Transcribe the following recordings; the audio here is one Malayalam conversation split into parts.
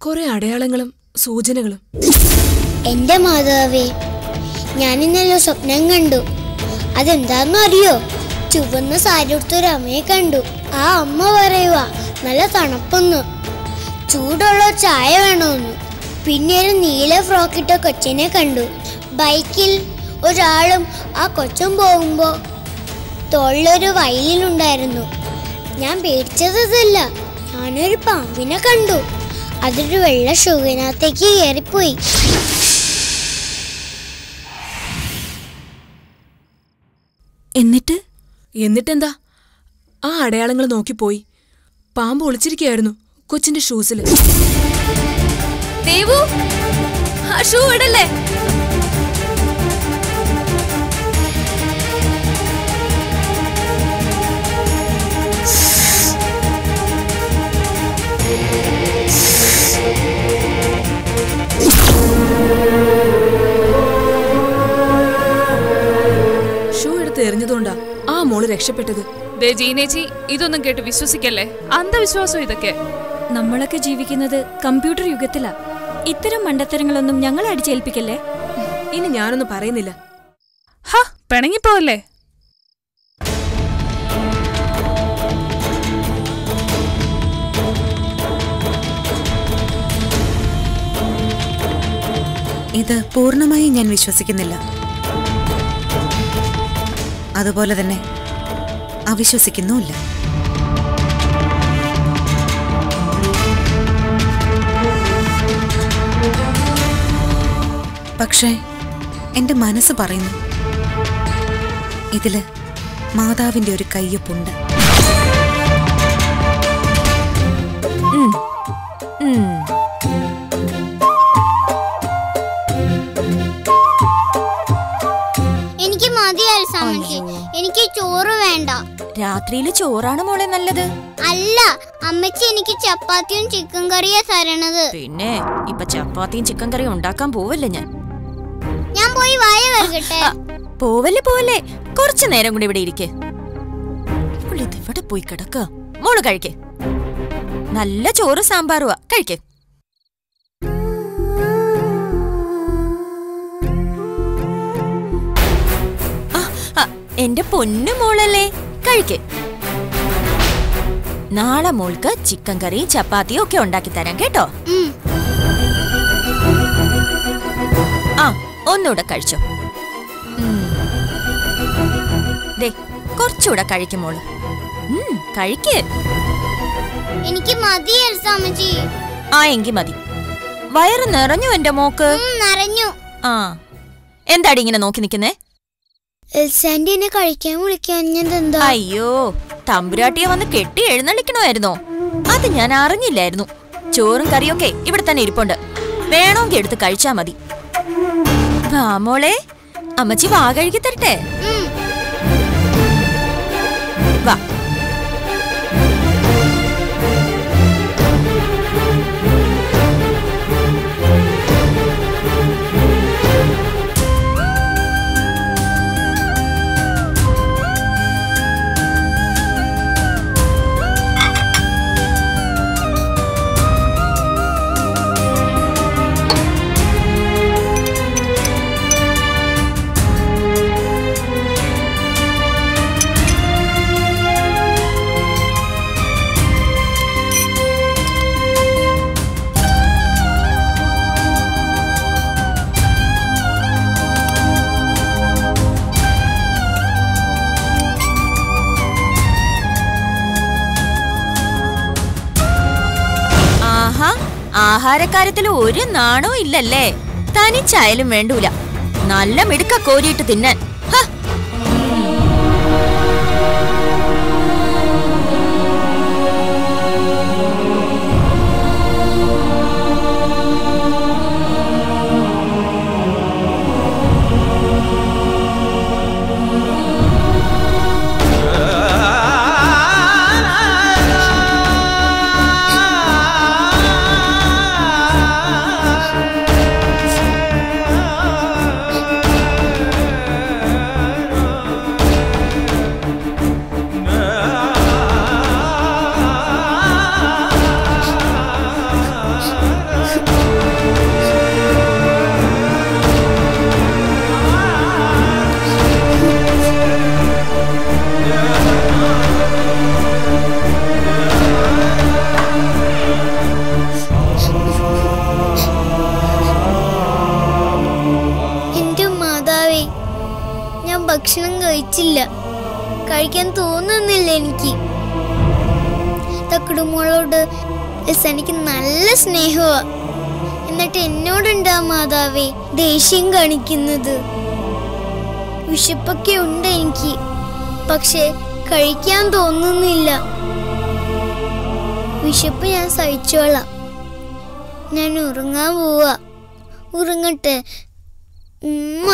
കുറെ അടയാളങ്ങളും സൂചനകളും എന്റെ മാതാവേ ഞാൻ ഇന്നലെ സ്വപ്നം കണ്ടു അതെന്താന്ന് അറിയോ ചുവന്ന സാരി ഉടുത്തൊരു അമ്മയെ കണ്ടു ആ അമ്മ പറയുക നല്ല തണുപ്പൊന്ന് ചൂടുള്ള ചായ വേണമെന്ന് പിന്നെ ഒരു നീല ഫ്രോക്കിട്ട കൊച്ചിനെ കണ്ടു ബൈക്കിൽ ഒരാളും ആ കൊച്ചും പോകുമ്പോ തോളിലൊരു വയലിലുണ്ടായിരുന്നു ഞാൻ പേടിച്ചതല്ല ഞാനൊരു പാമ്പിനെ കണ്ടു അതൊരു വെള്ള ഷൂവിനകത്തേക്ക് കയറിപ്പോയി എന്നിട്ട് എന്നിട്ടെന്താ ആ അടയാളങ്ങൾ നോക്കിപ്പോയി പാമ്പ് ഒളിച്ചിരിക്കുകയായിരുന്നു കൊച്ചിന്റെ ഷൂസിൽ ദേവു ആ ഷൂ ഇടല്ലേ ഷൂ എടുത്ത് എറിഞ്ഞതുകൊണ്ടാ ആ മോള് രക്ഷപ്പെട്ടത് ദേ ജീനേച്ചി ഇതൊന്നും കേട്ട് വിശ്വസിക്കല്ലേ അന്ധവിശ്വാസം ഇതൊക്കെ നമ്മളൊക്കെ ജീവിക്കുന്നത് കമ്പ്യൂട്ടർ യുഗത്തിലാ ഇത്തരം മണ്ടത്തരങ്ങളൊന്നും ഞങ്ങളെ അടിച്ചേൽപ്പിക്കല്ലേ ഇനി ഞാനൊന്നും പറയുന്നില്ല ഹ പിണങ്ങിപ്പോവല്ലേ ഇത് പൂർണ്ണമായും ഞാൻ വിശ്വസിക്കുന്നില്ല അതുപോലെ തന്നെ അവിശ്വസിക്കുന്നുമില്ല പക്ഷേ എൻ്റെ മനസ്സ് പറയുന്നു ഇതില് മാതാവിൻ്റെ ഒരു കയ്യൊപ്പുണ്ട് എനിക്ക് മതിയായി സമഞ്ചി എനിക്ക് ചോറ് വേണ്ട രാത്രിയിൽ ചോറാണ് മോളെ നല്ലത് അല്ല അമ്മച്ചി എനിക്ക് ചപ്പാത്തിയും ചിക്കൻ കറിയാ തരണത് പിന്നെ ഇപ്പൊ ചപ്പാത്തിയും ചിക്കൻ കറിയും ഉണ്ടാക്കാൻ പോവല്ലേ ഞാൻ ഞാൻ പോയി വായ കഴുകട്ടെ ആ, പോവല്ലേ പോവല്ലേ കുറച്ചു നേരം കൂടി ഇവിടെ ഇരിക്കെ ഇവിടെ പോയി കിടക്ക മോള് കഴിക്കേ നല്ല ചോറ് സാമ്പാറുവാ കഴിക്കേ ആ, ആ, എന്റെ പൊന്നു മോളല്ലേ കഴിക്കേ നാളെ മോൾക്ക് ചിക്കൻ കറിയും ചപ്പാത്തിയും ഒക്കെ ഉണ്ടാക്കി തരാം കേട്ടോ ഉം. ആ ഒന്നുകൂടെ കഴിച്ചോ ഉം. ദേ കുറച്ചുകൂടെ കഴിക്കും മോള് ഉം, കഴിക്ക് എനിക്ക് മതിയായി സമഞ്ചി ആ എങ്കി മതി വയറ് നിറഞ്ഞു എന്റെ മോക്ക് ഉം, നിറഞ്ഞു ആ എന്താടി ഇങ്ങനെ നോക്കി നിക്കുന്നേ എൽസാൻഡി എന്നെ കഴിക്കാൻ വിളിക്കാൻ എന്താ അയ്യോ തമ്പുരാട്ടിയെ വന്ന് കെട്ടി എഴുന്നള്ളിക്കണമായിരുന്നോ അത് ഞാൻ അറിഞ്ഞില്ലായിരുന്നു ചോറും കറിയൊക്കെ ഇവിടെ തന്നെ ഇരിപ്പുണ്ട് വേണമെങ്കിൽ എടുത്ത് കഴിച്ചാ മതി വാ മോളെ അമ്മച്ചി വാ കഴുകി തരട്ടെ ഉം. വാ ആഹാ ആഹാരക്കാര്യത്തിൽ ഒരു നാണവും ഇല്ലല്ലേ തനിച്ചായാലും വേണ്ടൂല നല്ല മിടുക്ക കോരിയിട്ട് തിന്നാൻ ഹ, ഭക്ഷണം കഴിച്ചില്ല കഴിക്കാൻ തോന്നുന്നില്ല എനിക്ക് തക്കുടുമോളോട് എസ് എനിക്ക് നല്ല സ്നേഹമാ എന്നിട്ട് എന്നോടുണ്ടാ മാതാവേ ദേഷ്യം കാണിക്കുന്നത് വിശപ്പൊക്കെ ഉണ്ട് എനിക്ക് പക്ഷെ കഴിക്കാൻ തോന്നുന്നില്ല വിശപ്പ് ഞാൻ സഹിച്ചോളാം ഞാൻ ഉറങ്ങാൻ പോവാ ഉറങ്ങട്ടെ ഉമ്മ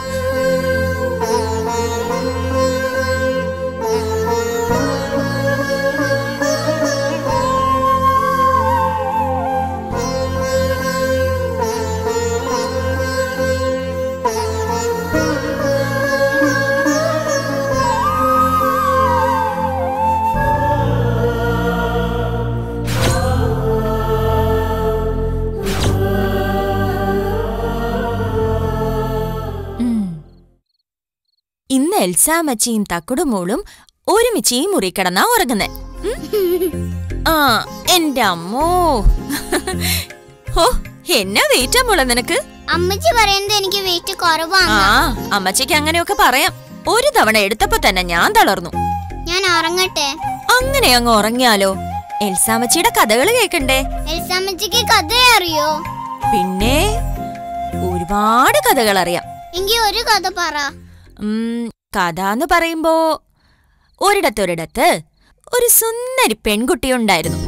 ഉം. ഇന്ന് എൽസാമച്ചിയും തക്കുടുമോളും ഒരുമിച്ച് ഈ മുറി കിടന്നാ ഉറങ്ങുന്നേ ഉം? ആ എന്റെ അമ്മോ ഹോ എന്നാ വെയിറ്റാ മോളെ നിനക്ക് അമ്മച്ചി പറയുന്നത് എനിക്ക് വെയിറ്റ് കുറവാണ് ആ അമ്മച്ചിക്ക് അങ്ങനെയൊക്കെ പറയാം ഒരു തവണ എടുത്തപ്പോ തന്നെ ഞാൻ തളർന്നു ഞാൻ ഉറങ്ങട്ടെ അങ്ങനെ അങ്ങ് ഉറങ്ങിയാലോ എൽസാമച്ചിയുടെ കഥകൾ കേക്കണ്ടേ എൽസാമ്മച്ചിക്ക് കഥ അറിയോ പിന്നെ ഒരുപാട് കഥകൾ അറിയാം എങ്കിൽ ഒരു കഥ പറ ഉം, കഥ എന്ന് പറയുമ്പോ ഒരിടത്തൊരിടത്ത് ഒരു സുന്ദരി പെൺകുട്ടി ഉണ്ടായിരുന്നു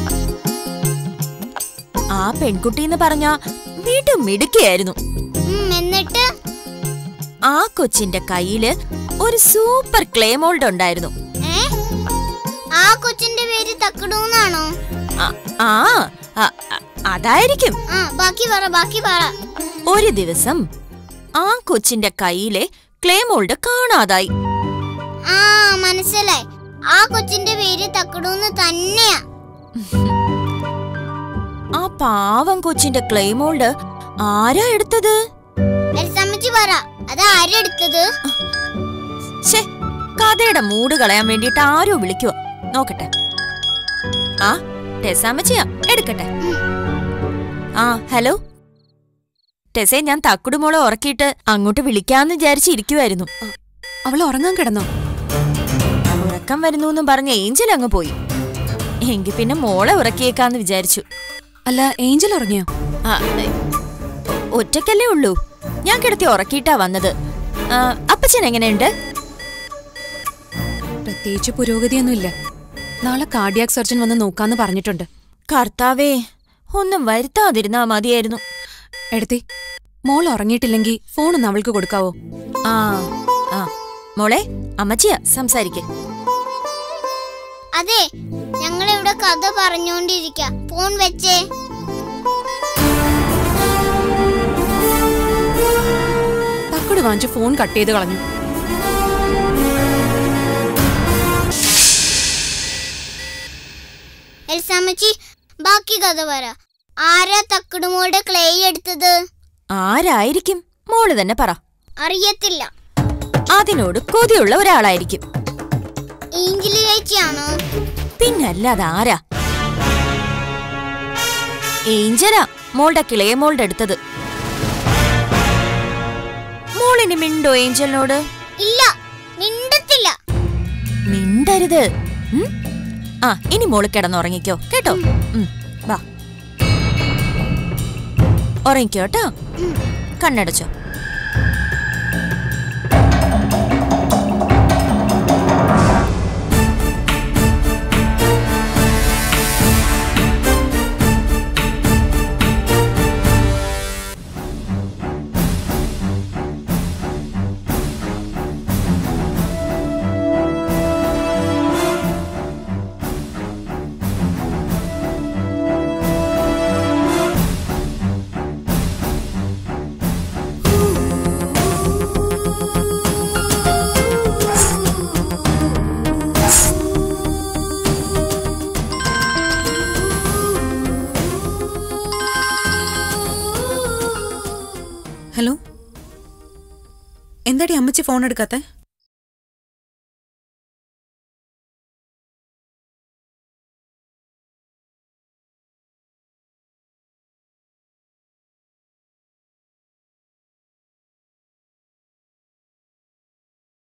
ആ പെൺകുട്ടി എന്ന് പറഞ്ഞ വീണ്ടും മിടുക്കിയായിരുന്നു ഉം, എന്നിട്ട് ആ കൊച്ചിന്റെ കയ്യില് ഒരു സൂപ്പർ ക്ലേ മോൾഡ് ഉണ്ടായിരുന്നു ഏ ആ കൊച്ചിന്റെ പേര് തക്കടൂന്നാണോ ആ, ആ ആ, അ- അതായിരിക്കും ആ ബാക്കി പറ ബാക്കി പറ ഒരു ദിവസം ആ കൊച്ചിന്റെ കയ്യിലെ ക്ലേ മോൾഡ് കാണാതായി ആ മനസ്സിലായി ആ കൊച്ചിന്റെ പേര് തക്കടൂന്ന് തന്നെയാ ആ പാവം കൊച്ചിന്റെ ക്ലേ മോൾഡ് ആരാ എടുത്തത് എൽസമ്മച്ചി പറ അത് ആരെടുത്തത് ഛേ കഥയുടെ മൂട് കളയാൻ വേണ്ടിട്ട് ആരോ വിളിക്കുവോ നോക്കട്ടെ ആ ടെസാമച്ചിയാ എടുക്കട്ടെ ആ ഹലോ ടെസെ ഞാൻ തക്കുടുമോളെ ഉറക്കിയിട്ട് അങ്ങോട്ട് വിളിക്കാന്ന് വിചാരിച്ചിരിക്കുമായിരുന്നു അവൾ ഉറങ്ങാൻ കിടന്നോ ഉറക്കം വരുന്നു എന്നും പറഞ്ഞ ഏഞ്ചൽ അങ്ങ് പോയി എങ്കി പിന്നെ മോളെ ഉറക്കിയേക്കാന്ന് വിചാരിച്ചു അല്ല ഏഞ്ചൽ ഉറങ്ങിയോ ആ, ഏ, ഒറ്റയ്ക്കല്ലേ ഉള്ളൂ ഞാൻ കിടത്തി ഉറക്കിയിട്ടാ വന്നത് ആ, അപ്പച്ചൻ എങ്ങനെയുണ്ട് പ്രത്യേകിച്ച് പുരോഗതിയൊന്നുമില്ല നാളെ കാർഡിയാക് സർജൻ വന്ന് നോക്കാന്ന് പറഞ്ഞിട്ടുണ്ട് കർത്താവേ ഒന്നും വരുത്താതിരുന്നാ മതിയായിരുന്നു എടുത്തി മോൾ ഉറങ്ങിയിട്ടില്ലെങ്കിൽ ഫോണൊന്ന് അവൾക്ക് കൊടുക്കാവോ ആ ആ മോളെ അമ്മച്ചിയാ സംസാരിക്കേ അതെ ഞങ്ങളിവിടെ കഥ പറഞ്ഞുകൊണ്ടിരിക്ക ഫോൺ വെച്ചേ തക്കട് വാങ്ങിച്ച് ഫോൺ കട്ട് ചെയ്ത് കളഞ്ഞു എൽസാമ്മച്ചി ബാക്കി കഥ പറ ആരാ തക്കടുമോളുടെ ക്ലേ എടുത്തത് ആരായിരിക്കും മോള് തന്നെ പറ അറിയത്തില്ല അതിനോട് കൊതിയുള്ള ഒരാളായിരിക്കും ഏഞ്ചലി ചേച്ചിയാണോ പിന്നല്ലാതെ ആരാ ഏഞ്ചലാ മോളുടെ കിളയെ മോളുടെ അടുത്തത് മോളിനി മിണ്ടോ ഏഞ്ചലിനോട് ഇല്ല മിണ്ടത്തില്ല മിണ്ടരുത് ഉം? ആ ഇനി മോള് കിടന്നുറങ്ങിക്കോ കേട്ടോ ഉം, വാ ഉറങ്ങിക്കോ കേട്ടോ കണ്ണടച്ചോ ഹലോ എന്താടി അമ്മച്ചി ഫോൺ എടുക്കാത്തെ